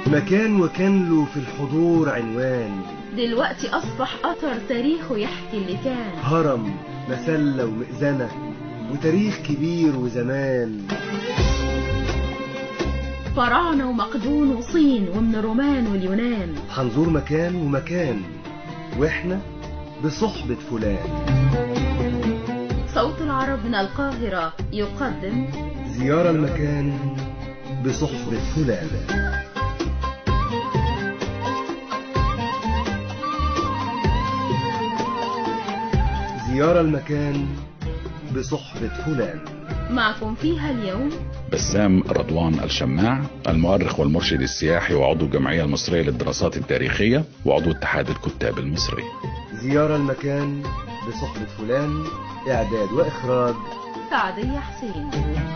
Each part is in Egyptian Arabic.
مكان وكان له في الحضور عنوان دلوقتي أصبح أثر تاريخه يحكي اللي كان هرم مسلة ومئذنة وتاريخ كبير وزمان فراعنة ومقدون وصين ومن الرومان واليونان هنزور مكان ومكان واحنا بصحبة فلان صوت العرب من القاهرة يقدم زيارة المكان بصحبة فلان زيارة المكان بصحبة فلان معكم فيها اليوم بسام رضوان الشماع المؤرخ والمرشد السياحي وعضو الجمعية المصرية للدراسات التاريخية وعضو اتحاد الكتاب المصري زيارة المكان بصحبة فلان إعداد وإخراج سعدية حسين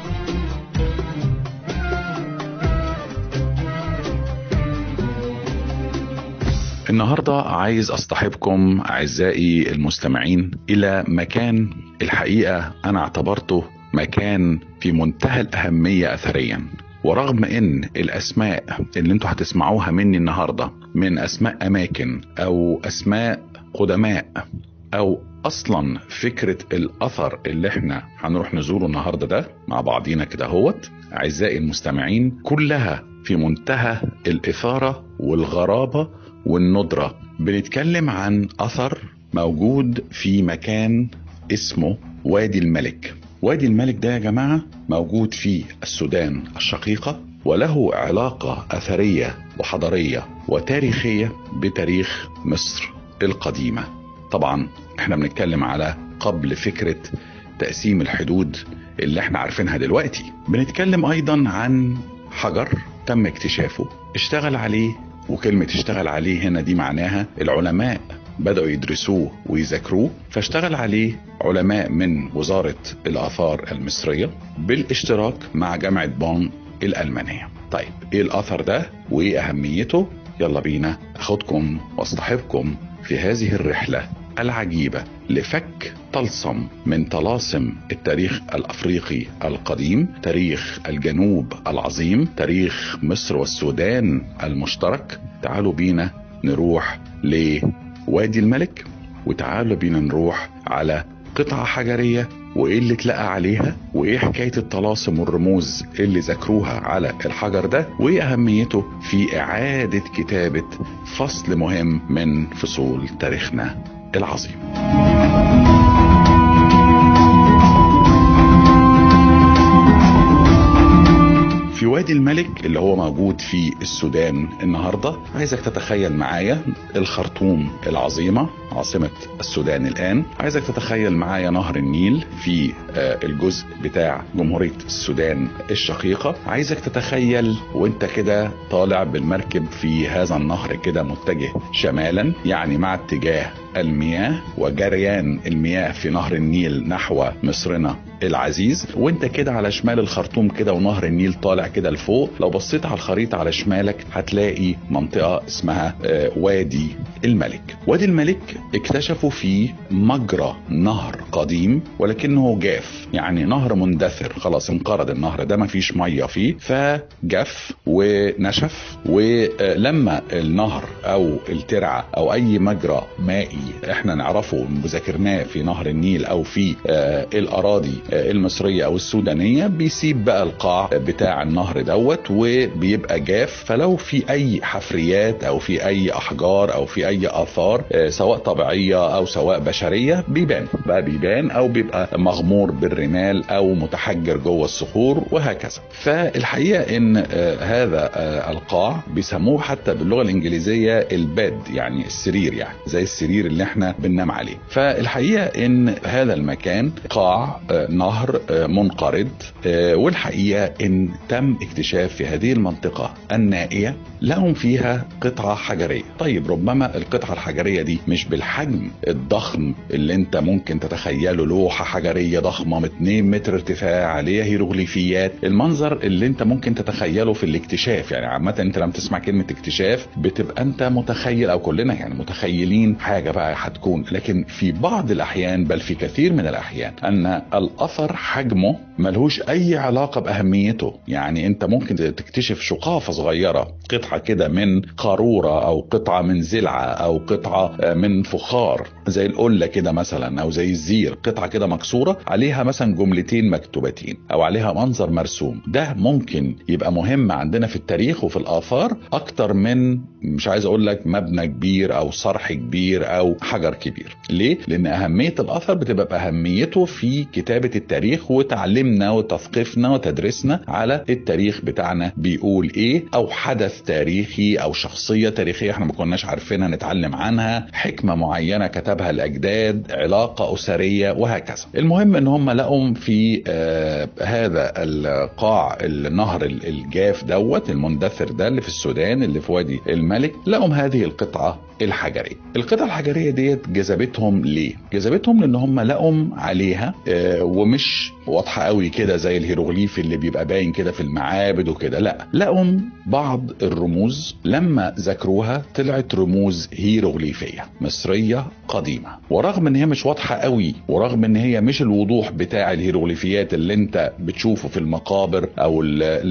النهاردة عايز أصطحبكم أعزائي المستمعين إلى مكان الحقيقة أنا اعتبرته مكان في منتهى الأهمية أثريا ورغم ان الاسماء اللي انتوا هتسمعوها مني النهارده من اسماء اماكن او اسماء قدماء او اصلا فكره الاثر اللي احنا هنروح نزوره النهارده ده مع بعضينا كده هوت اعزائي المستمعين كلها في منتهى الاثاره والغرابه والندره بنتكلم عن اثر موجود في مكان اسمه وادي الملك وادي الملك ده يا جماعه موجود في السودان الشقيقه وله علاقه اثريه وحضاريه وتاريخيه بتاريخ مصر القديمه طبعا احنا بنتكلم على قبل فكره تقسيم الحدود اللي احنا عارفينها دلوقتي بنتكلم ايضا عن حجر تم اكتشافه اشتغل عليه وكلمة اشتغل عليه هنا دي معناها العلماء بدأوا يدرسوه ويذاكروه فاشتغل عليه علماء من وزارة الآثار المصرية بالاشتراك مع جامعة بون الألمانية طيب ايه الأثر ده وايه أهميته يلا بينا أخدكم واصطحبكم في هذه الرحلة العجيبة لفك طلسم من طلاسم التاريخ الافريقي القديم تاريخ الجنوب العظيم تاريخ مصر والسودان المشترك تعالوا بينا نروح لوادي الملك وتعالوا بينا نروح على قطعة حجرية وايه اللي اتلقى عليها وايه حكاية الطلاسم والرموز اللي ذكروها على الحجر ده وايه اهميته في اعادة كتابة فصل مهم من فصول تاريخنا العظيم في وادي الملك اللي هو موجود في السودان النهارده عايزك تتخيل معايا الخرطوم العظيمه عاصمه السودان الان عايزك تتخيل معايا نهر النيل في الجزء بتاع جمهوريه السودان الشقيقه عايزك تتخيل وانت كده طالع بالمركب في هذا النهر كده متجه شمالا يعني مع اتجاه المياه وجريان المياه في نهر النيل نحو مصرنا العزيز وانت كده على شمال الخرطوم كده ونهر النيل طالع كده لفوق لو بصيت على الخريطة على شمالك هتلاقي منطقة اسمها وادي الملك وادي الملك اكتشفوا فيه مجرى نهر قديم ولكنه جاف يعني نهر مندثر خلاص انقرض النهر ده ما فيش مية فيه فجف ونشف ولما النهر او الترعة او اي مجرى مائي احنا نعرفه وذاكرناه في نهر النيل او في الاراضي المصرية او السودانية بيسيب بقى القاع بتاع النهر دوت وبيبقى جاف فلو في اي حفريات او في اي احجار او في اي اثار سواء طبيعية او سواء بشرية بيبان بقى بيبان او بيبقى مغمور بالرمال او متحجر جوه الصخور وهكذا فالحقيقة ان هذا القاع بيسموه حتى باللغة الانجليزية الباد يعني السرير يعني زي السرير اللي احنا بننام عليه فالحقيقة ان هذا المكان قاع نهر منقرض والحقيقة ان تم اكتشاف في هذه المنطقة النائية لهم فيها قطعة حجرية طيب ربما القطعة الحجرية دي مش بالحجم الضخم اللي انت ممكن تتخيله لوحة حجرية ضخمة من 2 متر ارتفاع عليها هيروغليفيات المنظر اللي انت ممكن تتخيله في الاكتشاف يعني عامة انت لما تسمع كلمة اكتشاف بتبقى انت متخيل او كلنا يعني متخيلين حاجة بقى هتكون لكن في بعض الاحيان بل في كثير من الاحيان ان الاثر حجمه ملهوش اي علاقة باهميته يعني انت ممكن تكتشف شقافة صغيرة قطعة كده من قارورة او قطعة من زلعة او قطعة من فخار زي القلة كده مثلا او زي الزير قطعة كده مكسورة عليها مثلا جملتين مكتوبتين او عليها منظر مرسوم ده ممكن يبقى مهم عندنا في التاريخ وفي الاثار اكتر من مش عايز اقول لك مبنى كبير او صرح كبير او حجر كبير ليه لان اهمية الاثر بتبقى باهميته في كتابة التاريخ وتعليمنا وتثقيفنا وتدريسنا على التاريخ بتاعنا بيقول ايه او حدث تاريخي او شخصية تاريخية احنا ما كناش عارفينها نتعلم عنها حكمة معينة كتبها الاجداد علاقة اسرية وهكذا المهم ان هم لقوا في آه هذا القاع النهر الجاف دوت المندثر ده اللي في السودان اللي في وادي الملك لقوا هذه القطعة الحجرية القطعة الحجرية ديت جذبتهم ليه جذبتهم لان هم لقوا عليها آه ومش واضحة قوي كده زي الهيروغليف اللي بيبقى باين كده في المعابد وكده لا لقوا بعض الرموز لما ذكروها طلعت رموز هيروغليفية مصرية قديمة ورغم ان هي مش واضحة قوي ورغم ان هي مش الوضوح بتاع الهيروغليفيات اللي انت بتشوفه في المقابر او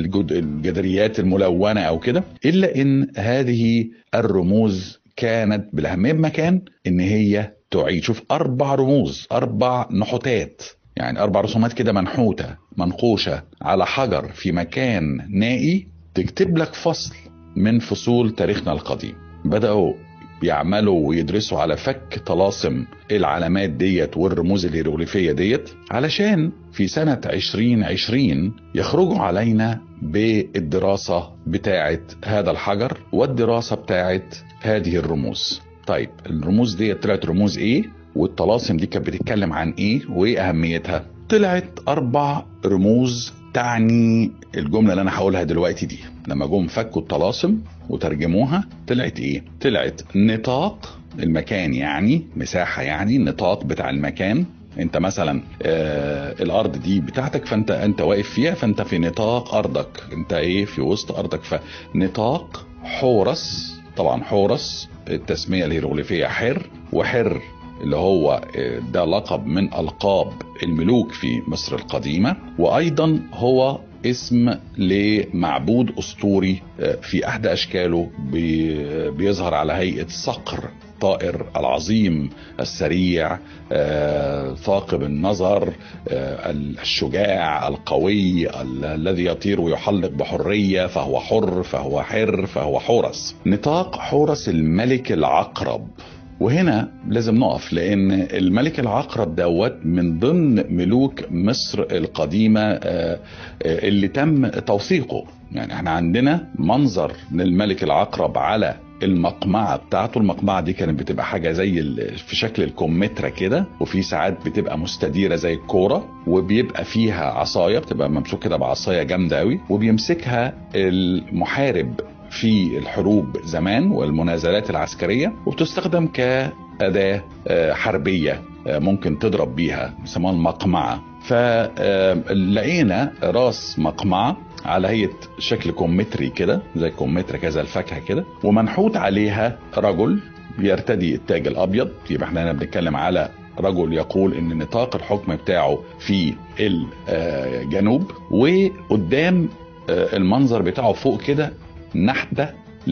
الجدريات الملونة او كده الا ان هذه الرموز كانت بالاهميه بمكان ان هي تعيد شوف اربع رموز اربع نحوتات يعني اربع رسومات كده منحوته منقوشه على حجر في مكان نائي تكتب لك فصل من فصول تاريخنا القديم بداوا بيعملوا ويدرسوا على فك طلاسم العلامات ديت والرموز الهيروغليفية ديت علشان في سنة 2020 يخرجوا علينا بالدراسة بتاعة هذا الحجر والدراسة بتاعة هذه الرموز طيب الرموز ديت طلعت رموز ايه والطلاسم دي كانت بتتكلم عن ايه وايه اهميتها طلعت اربع رموز تعني الجمله اللي انا هقولها دلوقتي دي لما جم فكوا الطلاسم وترجموها طلعت ايه طلعت نطاق المكان يعني مساحه يعني النطاق بتاع المكان انت مثلا آه الارض دي بتاعتك فانت انت واقف فيها فانت في نطاق ارضك انت ايه في وسط ارضك فنطاق حورس طبعا حورس التسميه الهيروغليفيه حر وحر اللي هو ده لقب من القاب الملوك في مصر القديمه وايضا هو اسم لمعبود اسطوري في احدى اشكاله بيظهر على هيئه صقر الطائر العظيم السريع ثاقب النظر الشجاع القوي الذي يطير ويحلق بحريه فهو حر فهو حر فهو حورس نطاق حورس الملك العقرب وهنا لازم نقف لان الملك العقرب دوت من ضمن ملوك مصر القديمه اللي تم توثيقه يعني احنا عندنا منظر للملك العقرب على المقمعة بتاعته المقمعة دي كانت بتبقى حاجة زي في شكل الكمثرى كده وفي ساعات بتبقى مستديرة زي الكورة وبيبقى فيها عصاية بتبقى ممسوك كده بعصاية جامدة قوي وبيمسكها المحارب في الحروب زمان والمنازلات العسكرية وبتستخدم كأداة حربية ممكن تضرب بيها بيسموها المقمعة فلقينا راس مقمعة على هيئة شكل كمثري كده زي كمثرى كذا الفاكهة كده ومنحوت عليها رجل يرتدي التاج الأبيض يبقى احنا هنا بنتكلم على رجل يقول ان نطاق الحكم بتاعه في الجنوب وقدام المنظر بتاعه فوق كده نحتة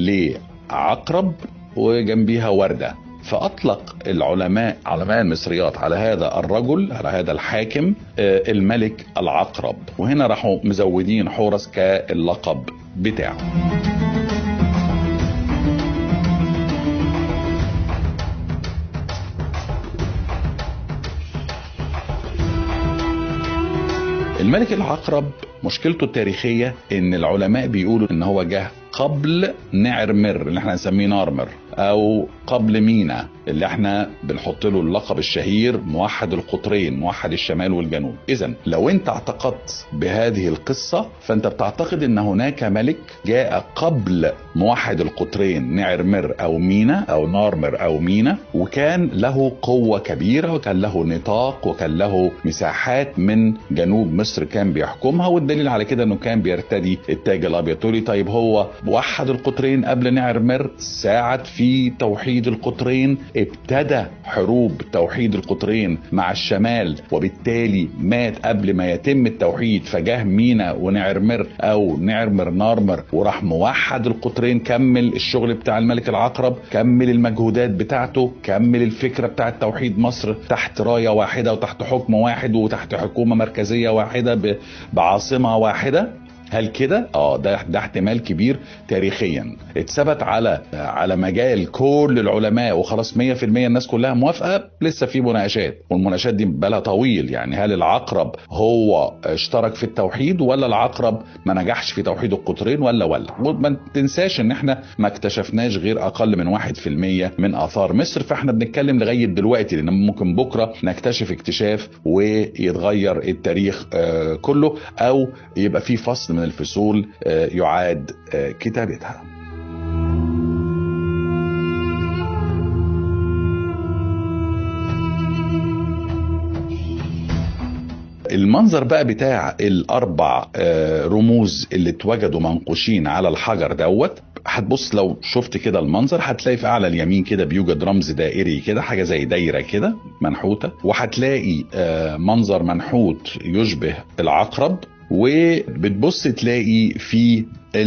لعقرب وجنبيها وردة فأطلق العلماء علماء المصريات على هذا الرجل على هذا الحاكم الملك العقرب وهنا راحوا مزودين حورس كاللقب بتاعه الملك العقرب مشكلته التاريخية ان العلماء بيقولوا ان هو جه قبل نعرمر اللي احنا نسميه نارمر او قبل مينا اللي احنا بنحط له اللقب الشهير موحد القطرين موحد الشمال والجنوب اذا لو انت اعتقدت بهذه القصة فانت بتعتقد ان هناك ملك جاء قبل موحد القطرين نعرمر او مينا او نارمر او مينا وكان له قوة كبيرة وكان له نطاق وكان له مساحات من جنوب مصر كان بيحكمها والدليل على كده انه كان بيرتدي التاج الابيض تقولي طيب هو وحد القطرين قبل نعرمر ساعد في توحيد القطرين ابتدى حروب توحيد القطرين مع الشمال وبالتالي مات قبل ما يتم التوحيد فجاه مينا ونعرمر او نعرمر نارمر وراح موحد القطرين كمل الشغل بتاع الملك العقرب كمل المجهودات بتاعته كمل الفكره بتاعه توحيد مصر تحت رايه واحده وتحت حكم واحد وتحت حكومه مركزيه واحده ب- بعاصمه واحده هل كده؟ اه ده ده احتمال كبير تاريخيا اتثبت على على مجال كل العلماء وخلاص 100% الناس كلها موافقه لسه في مناقشات والمناقشات دي بالها طويل يعني هل العقرب هو اشترك في التوحيد ولا العقرب ما نجحش في توحيد القطرين ولا ولا وما تنساش ان احنا ما اكتشفناش غير اقل من 1% من اثار مصر فاحنا بنتكلم لغايه دلوقتي لان ممكن بكره نكتشف اكتشاف ويتغير التاريخ آه، كله او يبقى في فصل من الفصول آه، يعاد آه، كتابتها المنظر بقى بتاع الاربع آه، رموز اللي اتوجدوا منقوشين على الحجر دوت هتبص لو شفت كده المنظر هتلاقي في اعلى اليمين كده بيوجد رمز دائري كده حاجه زي دايره كده منحوته وهتلاقي آه، منظر منحوت يشبه العقرب وبتبص تلاقي في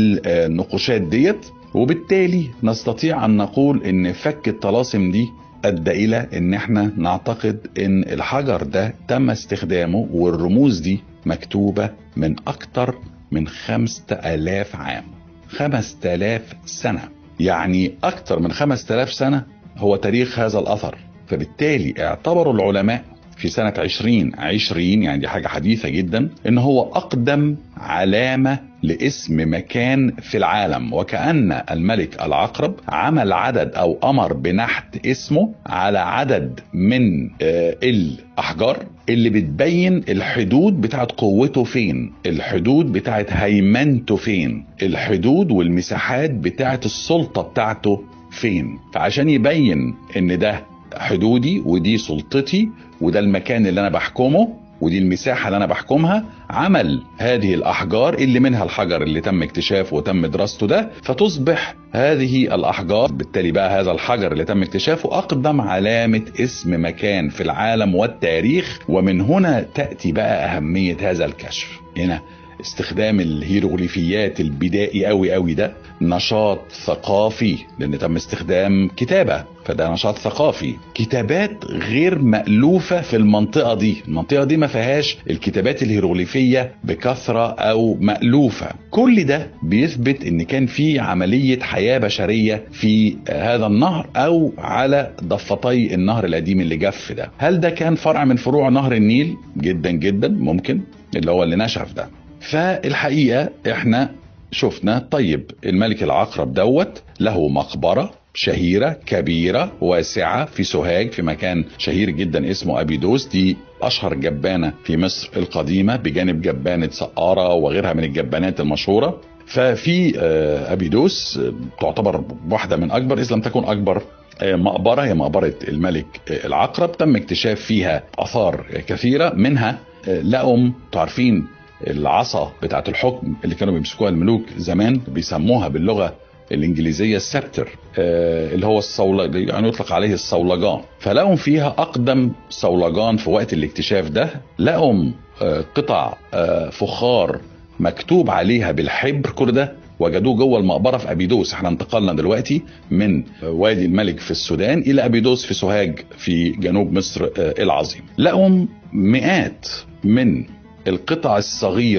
النقوشات ديت وبالتالي نستطيع ان نقول ان فك الطلاسم دي ادى الى ان احنا نعتقد ان الحجر ده تم استخدامه والرموز دي مكتوبة من اكتر من خمسة الاف عام خمسة الاف سنة يعني اكتر من خمسة الاف سنة هو تاريخ هذا الاثر فبالتالي اعتبروا العلماء في سنة عشرين عشرين يعني دي حاجة حديثة جدا ان هو اقدم علامة لاسم مكان في العالم وكأن الملك العقرب عمل عدد او امر بنحت اسمه على عدد من آه، الاحجار اللي بتبين الحدود بتاعت قوته فين الحدود بتاعت هيمنته فين الحدود والمساحات بتاعت السلطة بتاعته فين فعشان يبين ان ده حدودي ودي سلطتي وده المكان اللي انا بحكمه ودي المساحة اللي أنا بحكمها عمل هذه الأحجار اللي منها الحجر اللي تم اكتشافه وتم دراسته ده فتصبح هذه الأحجار بالتالي بقى هذا الحجر اللي تم اكتشافه أقدم علامة اسم مكان في العالم والتاريخ ومن هنا تأتي بقى أهمية هذا الكشف هنا استخدام الهيروغليفيات البدائي قوي قوي ده نشاط ثقافي لان تم استخدام كتابه فده نشاط ثقافي كتابات غير مألوفة في المنطقة دي المنطقة دي ما فيهاش الكتابات الهيروغليفية بكثرة او مألوفة كل ده بيثبت ان كان في عملية حياة بشرية في هذا النهر او على ضفتي النهر القديم اللي جف ده هل ده كان فرع من فروع نهر النيل جدا جدا ممكن اللي هو اللي نشف ده فالحقيقة احنا شفنا طيب الملك العقرب دوت له مقبرة شهيرة كبيرة واسعة في سوهاج في مكان شهير جدا اسمه أبيدوس دي أشهر جبانة في مصر القديمة بجانب جبانة سقارة وغيرها من الجبانات المشهورة ففي آه، أبيدوس آه، تعتبر واحدة من أكبر إذا لم تكن أكبر آه، مقبرة هي مقبرة الملك آه، العقرب تم اكتشاف فيها آثار كثيرة منها آه، لقوا تعرفين العصا بتاعت الحكم اللي كانوا بيمسكوها الملوك زمان بيسموها باللغه الانجليزيه السبتر آه اللي هو الصول يعني يطلق عليه الصولجان فلقوا فيها اقدم صولجان في وقت الاكتشاف ده لقوا آه قطع آه فخار مكتوب عليها بالحبر كل ده وجدوه جوه المقبره في ابيدوس احنا انتقلنا دلوقتي من وادي الملك في السودان الى ابيدوس في سوهاج في جنوب مصر آه العظيم لقوا مئات من القطع الصغيرة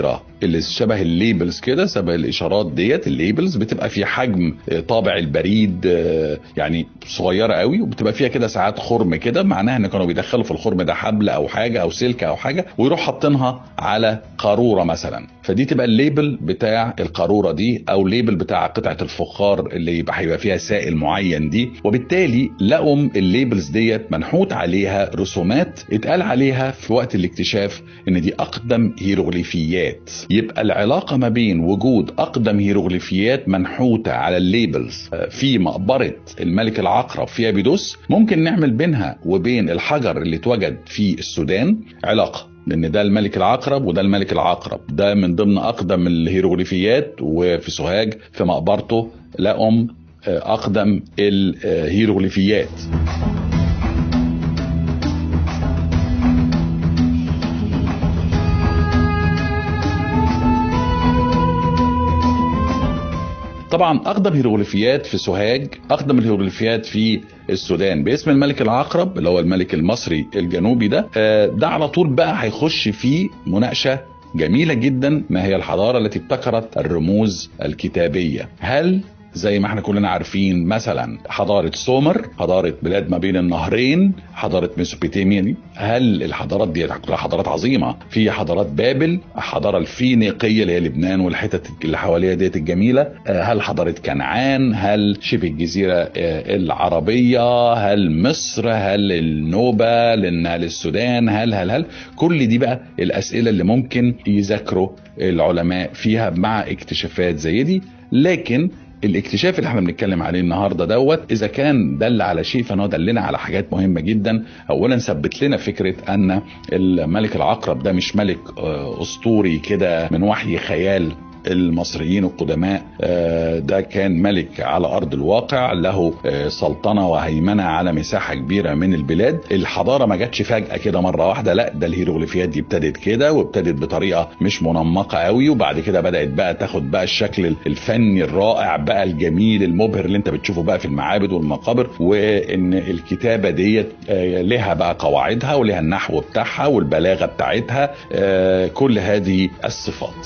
اللي شبه الليبلز كده شبه الاشارات ديت الليبلز بتبقى في حجم آه، طابع البريد آه، يعني صغيره قوي وبتبقى فيها كده ساعات خرم كده معناها ان كانوا بيدخلوا في الخرم ده حبل او حاجه او سلك او حاجه ويروح حاطينها على قاروره مثلا فدي تبقى الليبل بتاع القاروره دي او الليبل بتاع قطعه الفخار اللي يبقى هيبقى فيها سائل معين دي وبالتالي لقوا الليبلز ديت منحوت عليها رسومات اتقال عليها في وقت الاكتشاف ان دي اقدم هيروغليفيات يبقى العلاقه ما بين وجود اقدم هيروغليفيات منحوته على الليبلز في مقبره الملك العقرب في ابيدوس ممكن نعمل بينها وبين الحجر اللي اتوجد في السودان علاقه لان ده الملك العقرب وده الملك العقرب ده من ضمن اقدم الهيروغليفيات وفي سوهاج في مقبرته لقوا اقدم الهيروغليفيات طبعا اقدم هيروغليفيات في سوهاج اقدم الهيروغليفيات في السودان باسم الملك العقرب اللي هو الملك المصري الجنوبي ده آه، ده على طول بقى هيخش في مناقشه جميله جدا ما هي الحضاره التي ابتكرت الرموز الكتابيه هل زي ما احنا كلنا عارفين مثلا حضارة سومر حضارة بلاد ما بين النهرين حضارة ميسوبوتاميا دي هل الحضارات دي كلها حضارات عظيمة في حضارات بابل الحضارة الفينيقية اللي هي لبنان والحتت اللي حواليها ديت الجميلة آه، هل حضارة كنعان هل شبه الجزيرة آه، العربية هل مصر هل النوبة لأن هل السودان هل هل هل كل دي بقى الأسئلة اللي ممكن يذاكروا العلماء فيها مع اكتشافات زي دي لكن الاكتشاف اللي احنا بنتكلم عليه النهارده دوت اذا كان دل على شيء فانه دلنا على حاجات مهمه جدا اولا ثبت لنا فكره ان الملك العقرب ده مش ملك آه، اسطوري كده من وحي خيال المصريين القدماء آه، ده كان ملك على ارض الواقع له آه، سلطنه وهيمنه على مساحه كبيره من البلاد الحضاره ما جاتش فجاه كده مره واحده لا ده الهيروغليفيات دي ابتدت كده وابتدت بطريقه مش منمقه قوي وبعد كده بدات بقى تاخد بقى الشكل الفني الرائع بقى الجميل المبهر اللي انت بتشوفه بقى في المعابد والمقابر وان الكتابه ديت آه، لها بقى قواعدها ولها النحو بتاعها والبلاغه بتاعتها آه، كل هذه الصفات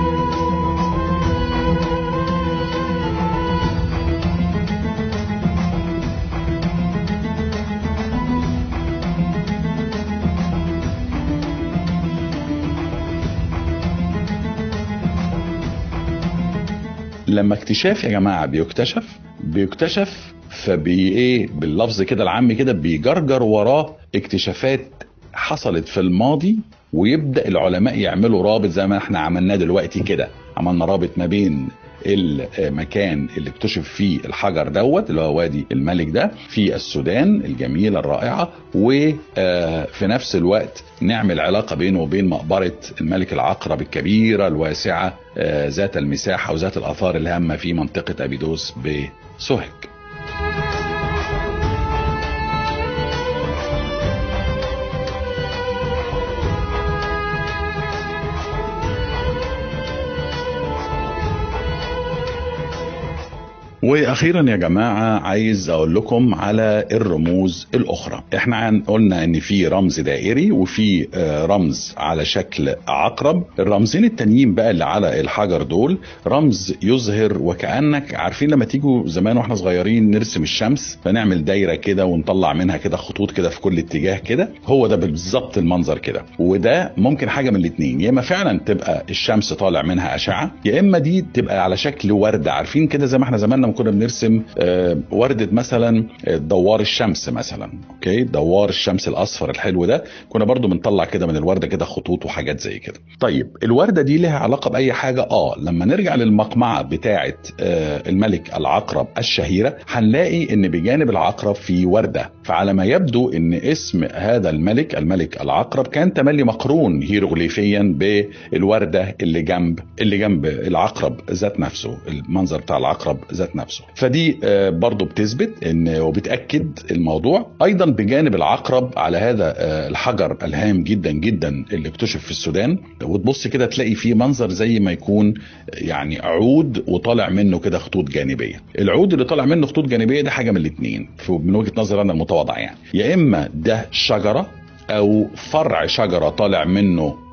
لما اكتشاف يا جماعه بيكتشف بيكتشف فبي ايه باللفظ كده العام كده بيجرجر وراه اكتشافات حصلت في الماضي ويبدا العلماء يعملوا رابط زي ما احنا عملناه دلوقتي كده عملنا رابط ما بين المكان اللي اكتشف فيه الحجر دوت اللي هو وادي الملك ده في السودان الجميله الرائعه وفي نفس الوقت نعمل علاقه بينه وبين مقبره الملك العقرب الكبيره الواسعه آه، ذات المساحه وذات الاثار الهامه في منطقه ابيدوس بسوهج. واخيرا يا جماعه عايز اقول لكم على الرموز الاخرى احنا عن قلنا ان في رمز دائري وفي آه، رمز على شكل عقرب الرمزين التانيين بقى اللي على الحجر دول رمز يظهر وكانك عارفين لما تيجوا زمان واحنا صغيرين نرسم الشمس فنعمل دايره كده ونطلع منها كده خطوط كده في كل اتجاه كده هو ده بالظبط المنظر كده وده ممكن حاجه من الاثنين يا اما فعلا تبقى الشمس طالع منها اشعه يا اما دي تبقى على شكل ورده عارفين كده زي ما احنا زمان لما كنا بنرسم آه، ورده مثلا آه، دوار الشمس مثلا اوكي دوار الشمس الاصفر الحلو ده كنا برضو بنطلع كده من الورده كده خطوط وحاجات زي كده طيب الورده دي لها علاقه باي حاجه اه لما نرجع للمقمعه بتاعه آه، الملك العقرب الشهيره هنلاقي ان بجانب العقرب في ورده فعلى ما يبدو ان اسم هذا الملك الملك العقرب كان تملي مقرون هيروغليفيا بالورده اللي جنب اللي جنب العقرب ذات نفسه المنظر بتاع العقرب ذات نفسه فدي آه، برضو بتثبت ان وبتاكد الموضوع ايضا بجانب العقرب على هذا آه، الحجر الهام جدا جدا اللي اكتشف في السودان وتبص كده تلاقي فيه منظر زي ما يكون يعني عود وطالع منه كده خطوط جانبيه العود اللي طالع منه خطوط جانبيه ده حاجه من الاثنين من وجهه نظري انا المتواضعه يعني يا اما ده شجره او فرع شجره طالع منه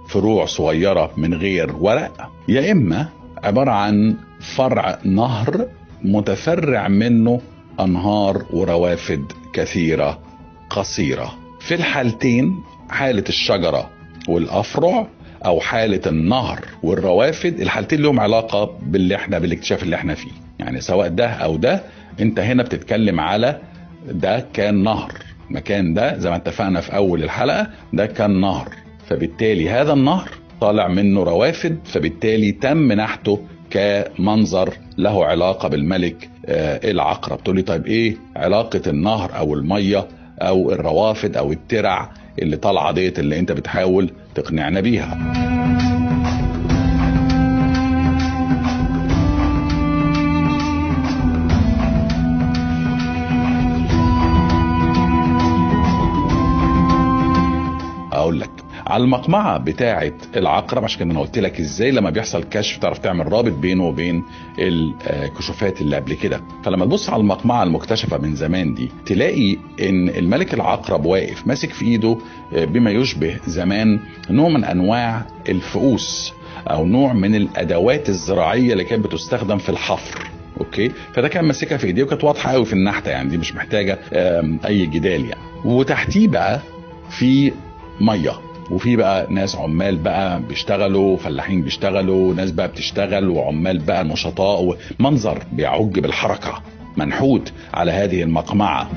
فروع صغيرة من غير ورق يا إما عبارة عن فرع نهر متفرع منه أنهار وروافد كثيرة قصيرة في الحالتين حالة الشجرة والأفرع أو حالة النهر والروافد الحالتين لهم علاقة باللي احنا بالاكتشاف اللي احنا فيه يعني سواء ده أو ده انت هنا بتتكلم على ده كان نهر المكان ده زي ما اتفقنا في أول الحلقة ده كان نهر فبالتالي هذا النهر طالع منه روافد فبالتالي تم نحته كمنظر له علاقة بالملك آه العقرب تقول لي طيب ايه علاقة النهر او المية او الروافد او الترع اللي طالعة ديت اللي انت بتحاول تقنعنا بيها اقول لك على المقمعة بتاعة العقرب عشان كده انا قلت لك ازاي لما بيحصل كشف تعرف تعمل رابط بينه وبين الكشوفات اللي قبل كده فلما تبص على المقمعة المكتشفة من زمان دي تلاقي ان الملك العقرب واقف ماسك في ايده بما يشبه زمان نوع من انواع الفؤوس او نوع من الادوات الزراعية اللي كانت بتستخدم في الحفر اوكي فده كان ماسكها في ايديه وكانت واضحه قوي في النحته يعني دي مش محتاجه اي جدال يعني وتحتيه بقى في ميه وفي بقى ناس عمال بقى بيشتغلوا فلاحين بيشتغلوا ناس بقى بتشتغل وعمال بقى نشطاء ومنظر بيعج بالحركة منحوت على هذه المقمعة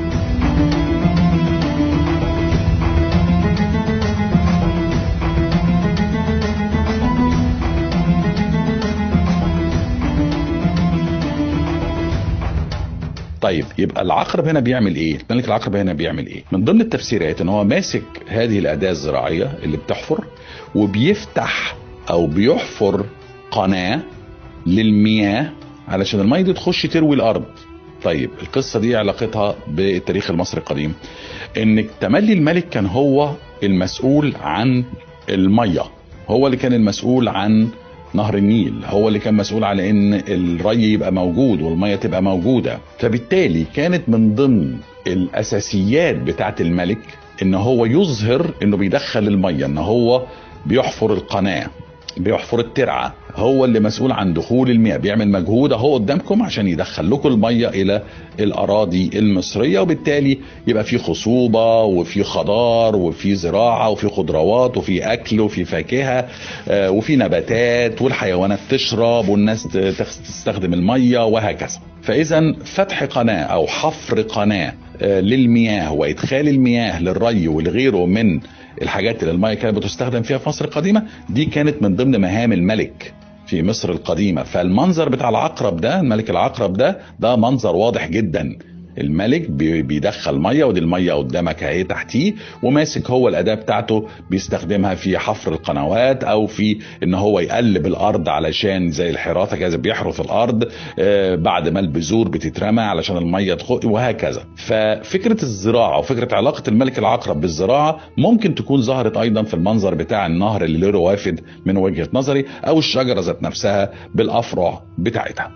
طيب يبقى العقرب هنا بيعمل ايه؟ ملك العقرب هنا بيعمل ايه؟ من ضمن التفسيرات ان هو ماسك هذه الاداه الزراعيه اللي بتحفر وبيفتح او بيحفر قناه للمياه علشان الميه دي تخش تروي الارض. طيب القصه دي علاقتها بالتاريخ المصري القديم ان تملي الملك كان هو المسؤول عن الميه هو اللي كان المسؤول عن نهر النيل هو اللي كان مسؤول على ان الري يبقى موجود والميه تبقى موجوده فبالتالي كانت من ضمن الاساسيات بتاعه الملك ان هو يظهر انه بيدخل الميه ان هو بيحفر القناه بيحفر الترعه هو اللي مسؤول عن دخول المياه بيعمل مجهود اهو قدامكم عشان يدخل لكم الميه الى الاراضي المصريه وبالتالي يبقى في خصوبه وفي خضار وفي زراعه وفي خضروات وفي اكل وفي فاكهه آه وفي نباتات والحيوانات تشرب والناس تستخدم الميه وهكذا فاذا فتح قناه او حفر قناه آه للمياه وادخال المياه للري ولغيره من الحاجات اللي الميه كانت بتستخدم فيها في مصر القديمه دي كانت من ضمن مهام الملك في مصر القديمه فالمنظر بتاع العقرب ده الملك العقرب ده ده منظر واضح جدا الملك بيدخل ميه ودي الميه قدامك اهي تحتيه وماسك هو الاداه بتاعته بيستخدمها في حفر القنوات او في ان هو يقلب الارض علشان زي الحراثه كده بيحرث الارض آه بعد ما البذور بتترمى علشان الميه تخق وهكذا ففكره الزراعه وفكره علاقه الملك العقرب بالزراعه ممكن تكون ظهرت ايضا في المنظر بتاع النهر اللي له روافد من وجهه نظري او الشجره ذات نفسها بالافرع بتاعتها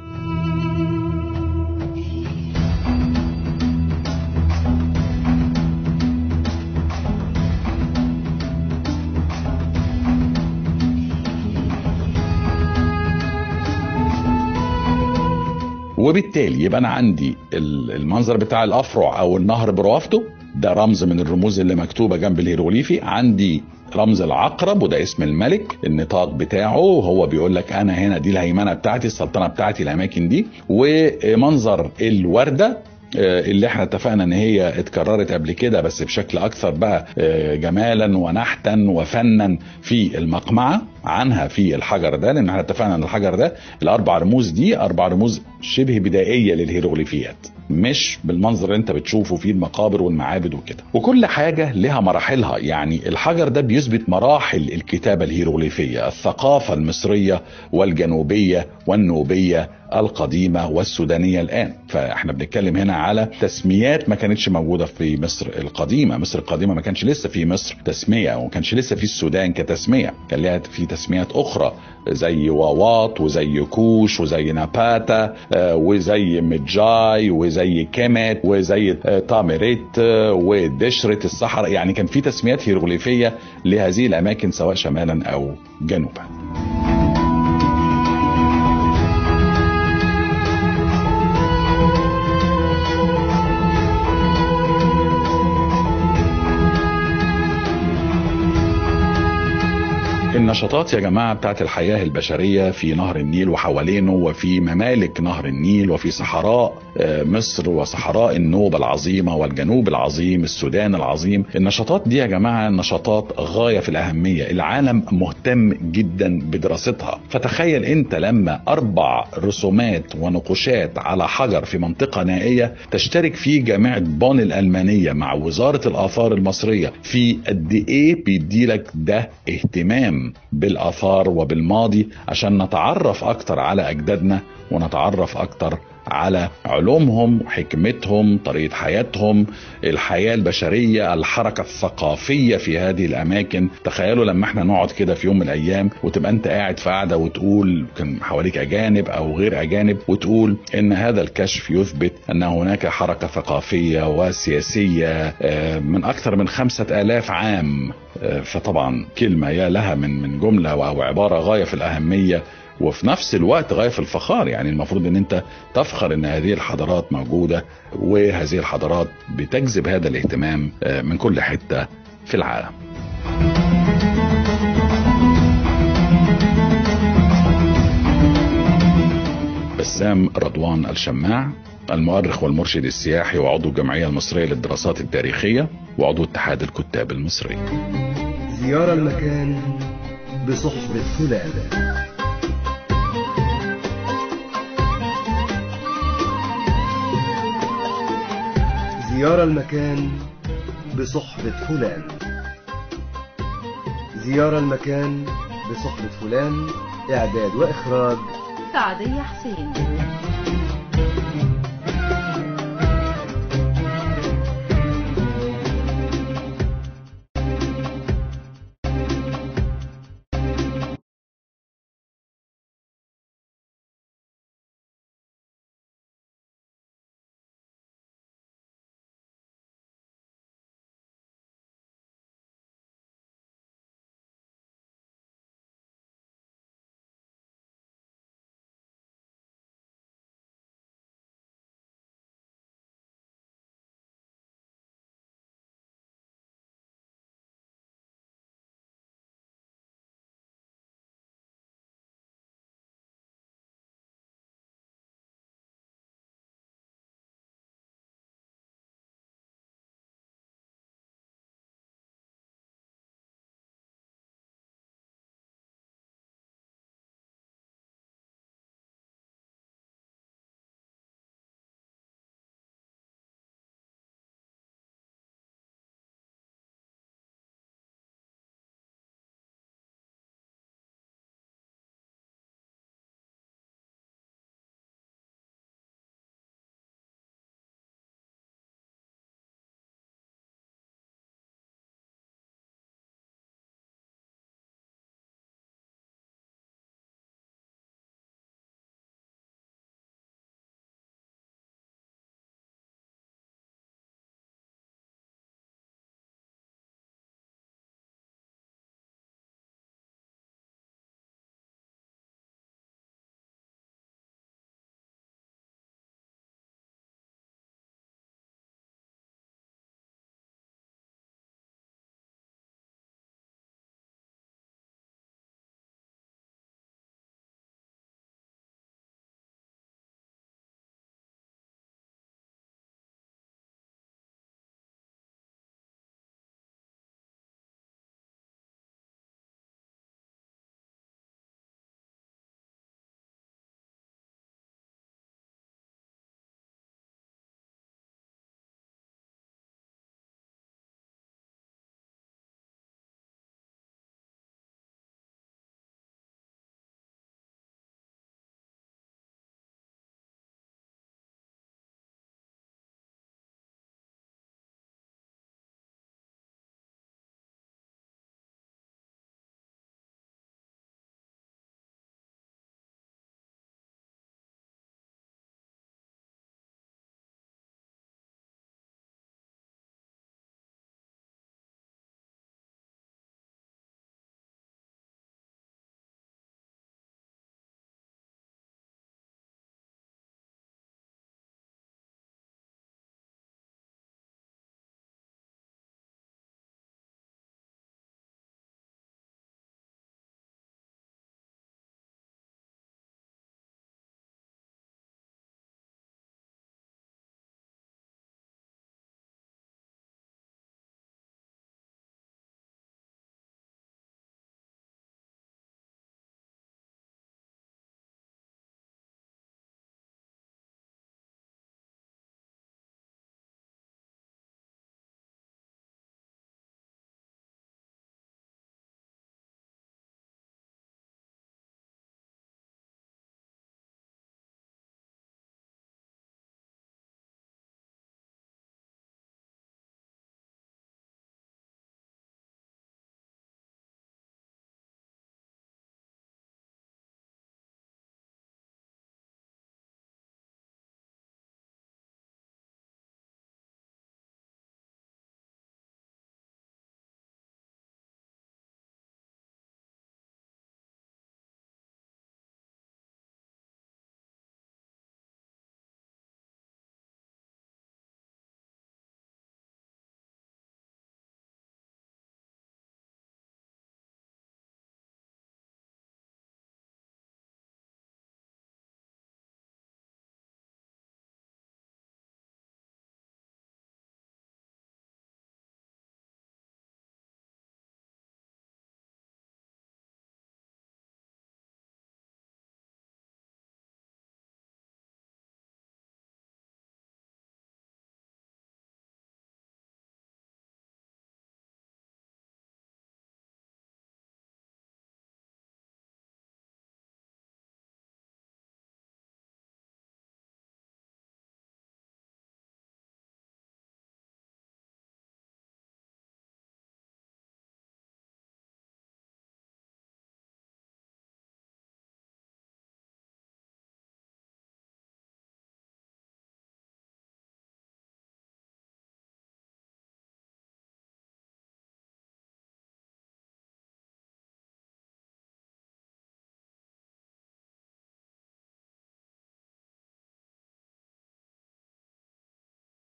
وبالتالي يبقى انا عندي المنظر بتاع الافرع او النهر بروافته ده رمز من الرموز اللي مكتوبه جنب الهيروغليفي عندي رمز العقرب وده اسم الملك النطاق بتاعه وهو بيقول لك انا هنا دي الهيمنه بتاعتي السلطنه بتاعتي الاماكن دي ومنظر الورده اللي احنا اتفقنا ان هي اتكررت قبل كده بس بشكل اكثر بقى جمالا ونحتا وفنا في المقمعه عنها في الحجر ده لان احنا اتفقنا ان الحجر ده الاربع رموز دي اربع رموز شبه بدائيه للهيروغليفيات مش بالمنظر اللي انت بتشوفه في المقابر والمعابد وكده وكل حاجة لها مراحلها يعني الحجر ده بيثبت مراحل الكتابة الهيروغليفية الثقافة المصرية والجنوبية والنوبية القديمة والسودانية الآن فاحنا بنتكلم هنا على تسميات ما كانتش موجودة في مصر القديمة مصر القديمة ما كانش لسه في مصر تسمية وما كانش لسه في السودان كتسمية كان لها في تسميات أخرى زي واواط وزي كوش وزي ناباتا آه، وزي مجاي وزي كيمت وزي آه، تامريت آه، ودشرة الصحراء يعني كان في تسميات هيروغليفية لهذه الأماكن سواء شمالا أو جنوبا النشاطات يا جماعة بتاعت الحياة البشرية في نهر النيل وحوالينه وفي ممالك نهر النيل وفي صحراء آه، مصر وصحراء النوبة العظيمة والجنوب العظيم السودان العظيم النشاطات دي يا جماعة نشاطات غاية في الأهمية العالم مهتم جدا بدراستها فتخيل انت لما أربع رسومات ونقوشات على حجر في منطقة نائية تشترك فيه جامعة بون الألمانية مع وزارة الآثار المصرية في قد إيه بيديلك ده اهتمام بالآثار وبالماضي عشان نتعرف أكتر على أجدادنا ونتعرف أكتر على علومهم حكمتهم طريقة حياتهم الحياة البشرية الحركة الثقافية في هذه الأماكن تخيلوا لما احنا نقعد كده في يوم من الأيام وتبقى أنت قاعد في قاعدة وتقول كان حواليك أجانب أو غير أجانب وتقول إن هذا الكشف يثبت أن هناك حركة ثقافية وسياسية آه، من أكثر من خمسة آلاف عام آه، فطبعا كلمة يا لها من من جملة أو عبارة غاية في الأهمية وفي نفس الوقت غايه في الفخار يعني المفروض ان انت تفخر ان هذه الحضارات موجوده وهذه الحضارات بتجذب هذا الاهتمام آه، من كل حته في العالم. بسام رضوان الشماع المؤرخ والمرشد السياحي وعضو الجمعيه المصريه للدراسات التاريخيه وعضو اتحاد الكتاب المصري. زيارة المكان بصحبة فلان زيارة المكان بصحبة فلان زيارة المكان بصحبة فلان إعداد وإخراج سعدية حسين